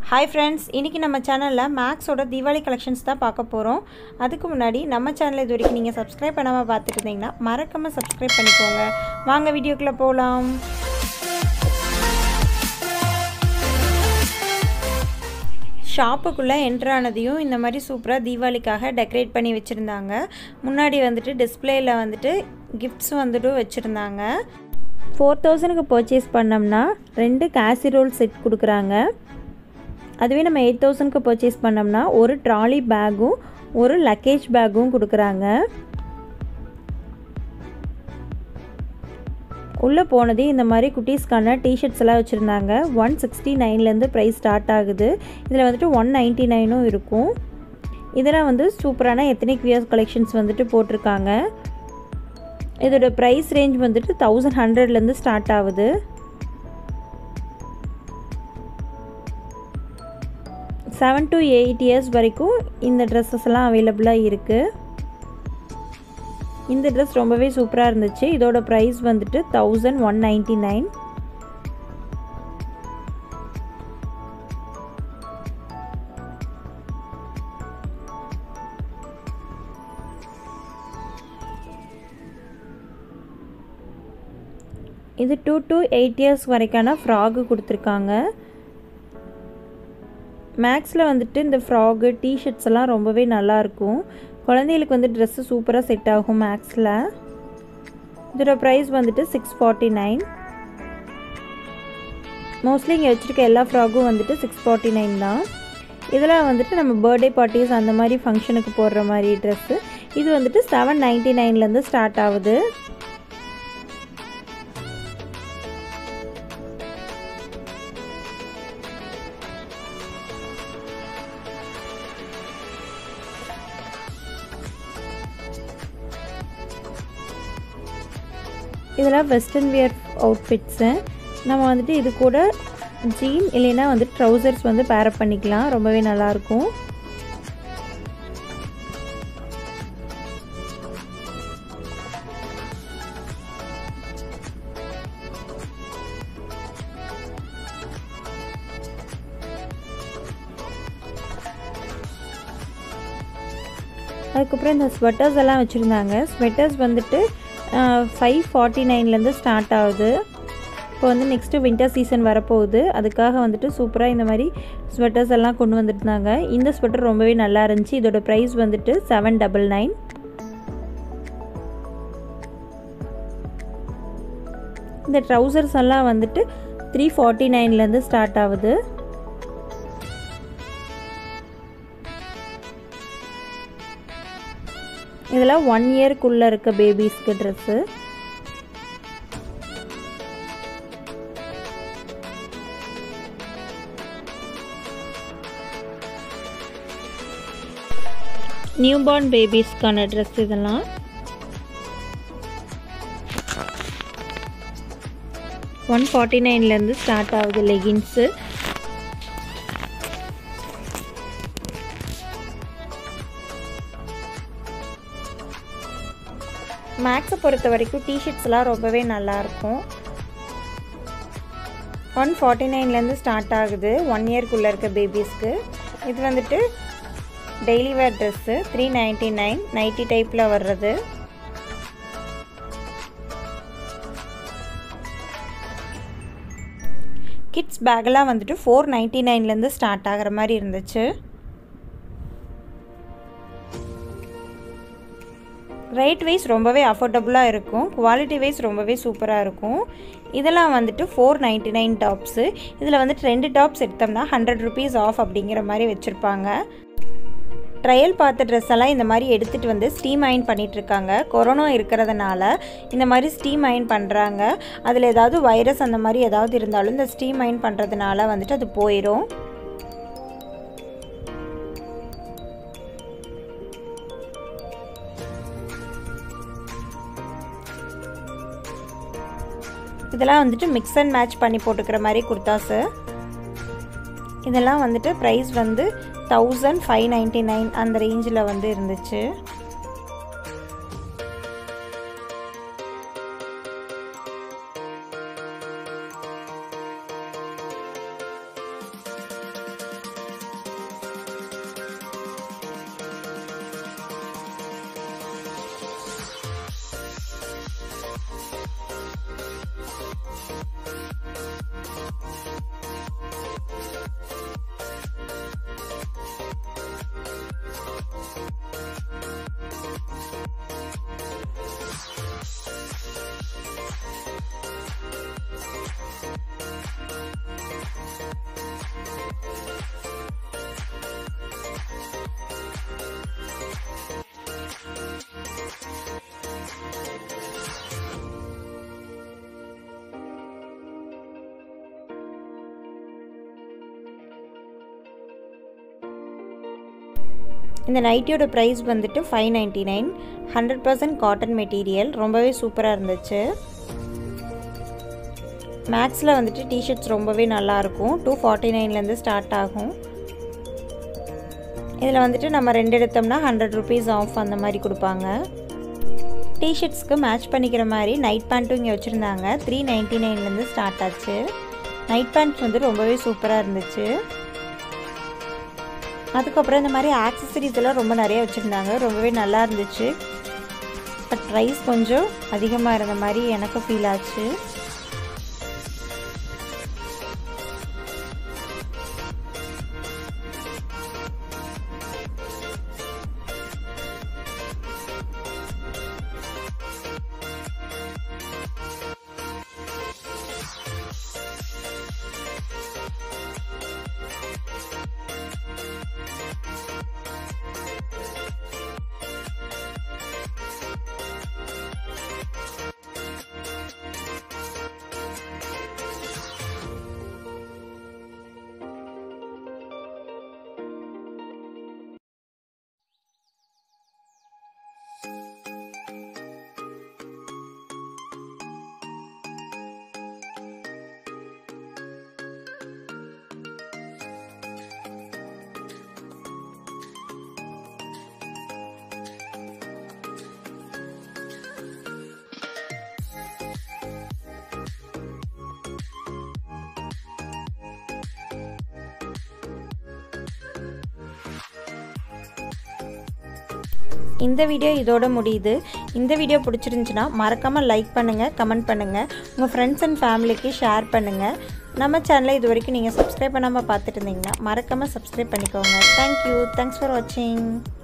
hi friends இன்றைக்கி நம்ம சேனலில் மேக்ஸோட தீபாவளி கலெக்ஷன்ஸ் தான் பார்க்க போகிறோம் அதுக்கு முன்னாடி நம்ம சேனலை இது வரைக்கும் நீங்கள் சப்ஸ்கிரைப் பண்ணாமல் பார்த்துட்டு இருந்தீங்கன்னா மறக்காமல் சப்ஸ்கிரைப் பண்ணிக்கோங்க வாங்க வீடியோக்குள்ளே போகலாம் ஷாப்புக்குள்ளே என்ட்ரு ஆனதையும் இந்த மாதிரி சூப்பராக தீபாவளிக்காக டெக்கரேட் பண்ணி வச்சுருந்தாங்க முன்னாடி வந்துட்டு டிஸ்பிளேயில் வந்துட்டு கிஃப்ட்ஸ் வந்துட்டு வச்சுருந்தாங்க ஃபோர் தௌசண்ட்க்கு பர்ச்சேஸ் பண்ணோம்னா ரெண்டு கேசிரோல் செட் கொடுக்குறாங்க அதுவே நம்ம எயிட் தௌசண்ட்க்கு பர்ச்சேஸ் பண்ணோம்னா ஒரு ட்ராலி பேக்கும் ஒரு லக்கேஜ் பேக்கும் கொடுக்குறாங்க உள்ளே போனதே இந்த மாதிரி குட்டீஸ்க்கான டிஷர்ட்ஸ் எல்லாம் வச்சுருந்தாங்க ஒன் சிக்ஸ்டி நைன்லேருந்து ப்ரைஸ் ஸ்டார்ட் ஆகுது இதில் வந்துட்டு ஒன் நைன்ட்டி நைனும் இருக்கும் இதெல்லாம் வந்து சூப்பரான எத்தனிக் வியர்ஸ் கலெக்ஷன்ஸ் வந்துட்டு போட்டிருக்காங்க இதோட ப்ரைஸ் ரேஞ்ச் வந்துட்டு தௌசண்ட் ஹண்ட்ரட்லேருந்து ஸ்டார்ட் ஆகுது செவன் டு எயிட் இயர்ஸ் வரைக்கும் இந்த ட்ரெஸ்ஸஸ் எல்லாம் அவைலபிளாக இருக்குது இந்த ட்ரெஸ் ரொம்பவே சூப்பராக இருந்துச்சு இதோட ப்ரைஸ் வந்துட்டு தௌசண்ட் ஒன் நைன்ட்டி நைன் இது டூ டு எயிட் இயர்ஸ் வரைக்கான ஃப்ராகு கொடுத்துருக்காங்க மேக்ஸில் வந்துட்டு இந்த ஃப்ராகு டிஷர்ட்ஸ் எல்லாம் ரொம்பவே நல்லாயிருக்கும் குழந்தைகளுக்கு வந்து ட்ரெஸ்ஸு சூப்பராக செட் ஆகும் மேக்ஸில் இதோட ப்ரைஸ் வந்துட்டு சிக்ஸ் ஃபார்ட்டி நைன் மோஸ்ட்லி இங்கே வச்சுருக்க எல்லா ஃப்ராகும் வந்துட்டு சிக்ஸ் ஃபார்ட்டி நைன் தான் இதெல்லாம் வந்துட்டு நம்ம பர்த்டே பார்ட்டிஸ் அந்த மாதிரி ஃபங்க்ஷனுக்கு போடுற மாதிரி ட்ரெஸ்ஸு இது வந்துட்டு செவன் நைன்ட்டி நைன்லேருந்து ஸ்டார்ட் ஆகுது இதெல்லாம் வெஸ்டர்ன் வியர் அவுட்ஃபிட்ஸு நம்ம வந்துட்டு இது கூட ஜீன் இல்லைன்னா வந்து ட்ரௌசர்ஸ் வந்து பேரப் பண்ணிக்கலாம் ரொம்பவே நல்லாயிருக்கும் அதுக்கப்புறம் இந்த ஸ்வெட்டர்ஸ் எல்லாம் வச்சுருந்தாங்க ஸ்வெட்டர்ஸ் வந்துட்டு ஃபைவ் ஃபார்ட்டி நைன்லேருந்து ஸ்டார்ட் ஆகுது இப்போ வந்து நெக்ஸ்ட்டு வின்டர் சீசன் வரப்போகுது அதுக்காக வந்துட்டு சூப்பராக இந்த மாதிரி ஸ்வெட்டர்ஸ் எல்லாம் கொண்டு வந்துருந்தாங்க இந்த ஸ்வெட்டர் ரொம்பவே நல்லா இருந்துச்சு இதோட ப்ரைஸ் வந்துட்டு செவன் டபுள் நைன் இந்த ட்ரௌசர்ஸ் எல்லாம் வந்துட்டு த்ரீ ஃபார்ட்டி நைன்லேருந்து ஸ்டார்ட் ஆகுது இதெல்லாம் ஒன் இயர்க்குள்ளே இருக்க பேபிஸ்க்கு ட்ரெஸ்ஸு நியூ பார்ன் பேபிஸ்க்கான ட்ரெஸ் இதெல்லாம் ஒன் ஃபார்ட்டி நைன்லேருந்து ஸ்டார்ட் ஆகுது லெகின்ஸு மேக்ஸை பொறுத்த வரைக்கும் டிஷர்ட்ஸ்லாம் ரொம்பவே நல்லாயிருக்கும் ஒன் ஃபார்ட்டி நைன்லேருந்து ஸ்டார்ட் ஆகுது ஒன் இயர்க்குள்ளே இருக்க பேபிஸ்க்கு இது வந்துட்டு daily wear dress three ninety nine nighty டைப்பில் வர்றது கிட்ஸ் பேக்கெல்லாம் வந்துட்டு ஃபோர் நைன்ட்டி நைன்லேருந்து ஸ்டார்ட் ஆகிற மாதிரி இருந்துச்சு ரேட் வைஸ் ரொம்பவே அஃபோர்டபுளாக இருக்கும் குவாலிட்டி வைஸ் ரொம்பவே சூப்பராக இருக்கும் இதெல்லாம் வந்துட்டு ஃபோர் நைன்ட்டி நைன் டாப்ஸு இதில் வந்துட்டு ரெண்டு டாப்ஸ் எடுத்தோம்னா ஹண்ட்ரட் ருபீஸ் ஆஃப் அப்படிங்கிற மாதிரி வச்சுருப்பாங்க ட்ரையல் பார்த்த ட்ரெஸ் எல்லாம் இந்த மாதிரி எடுத்துகிட்டு வந்து ஸ்டீம் அயன் பண்ணிகிட்ருக்காங்க கொரோனா இருக்கிறதுனால இந்த மாதிரி ஸ்டீம் அயன் பண்ணுறாங்க அதில் ஏதாவது வைரஸ் அந்த மாதிரி ஏதாவது இருந்தாலும் இந்த ஸ்டீம் அயன் பண்ணுறதுனால வந்துட்டு அது போயிடும் இதெல்லாம் வந்துட்டு மிக்ஸ் அண்ட் மேட்ச் பண்ணி போட்டுக்கிற மாதிரி குர்தாஸு இதெல்லாம் வந்துட்டு ப்ரைஸ் வந்து தௌசண்ட் ஃபைவ் நைன்ட்டி நைன் அந்த ரேஞ்சில் வந்து இருந்துச்சு இந்த நைட்டியோட ப்ரைஸ் வந்துட்டு five ninety nine hundred percent cotton material ரொம்பவே சூப்பராக இருந்துச்சு மேக்ஸில் வந்துட்டு டிஷர்ட்ஸ் ரொம்பவே நல்லாயிருக்கும் டூ ஃபார்ட்டி நைன்லேருந்து ஸ்டார்ட் ஆகும் இதில் வந்துட்டு நம்ம ரெண்டு எடுத்தோம்னா ஹண்ட்ரட் ருபீஸ் ஆஃப் அந்த மாதிரி கொடுப்பாங்க டிஷர்ட்ஸ்க்கு மேட்ச் பண்ணிக்கிற மாதிரி நைட் பேண்ட்டும் இங்கே வச்சுருந்தாங்க த்ரீ நைன்ட்டி நைன்லேருந்து ஸ்டார்ட் ஆச்சு நைட் பேண்ட் வந்து ரொம்பவே சூப்பராக இருந்துச்சு அதுக்கப்புறம் இந்த மாதிரி ஆக்சசரிஸ் எல்லாம் ரொம்ப நிறைய வச்சுருந்தாங்க ரொம்பவே நல்லா இருந்துச்சு பட் ப்ரைஸ் கொஞ்சம் அதிகமாக இருந்த மாதிரி எனக்கு ஃபீல் ஆச்சு இந்த வீடியோ இதோட முடியுது இந்த வீடியோ பிடிச்சிருந்துச்சுன்னா மறக்காமல் லைக் பண்ணுங்கள் கமெண்ட் பண்ணுங்கள் உங்கள் ஃப்ரெண்ட்ஸ் அண்ட் ஃபேமிலிக்கு ஷேர் பண்ணுங்கள் நம்ம சேனலை இது வரைக்கும் நீங்கள் சப்ஸ்கிரைப் பண்ணாமல் பார்த்துட்டு இருந்தீங்கன்னா மறக்காமல் சப்ஸ்கிரைப் பண்ணிக்கோங்க தேங்க்யூ தேங்க்ஸ் ஃபார் வாட்சிங்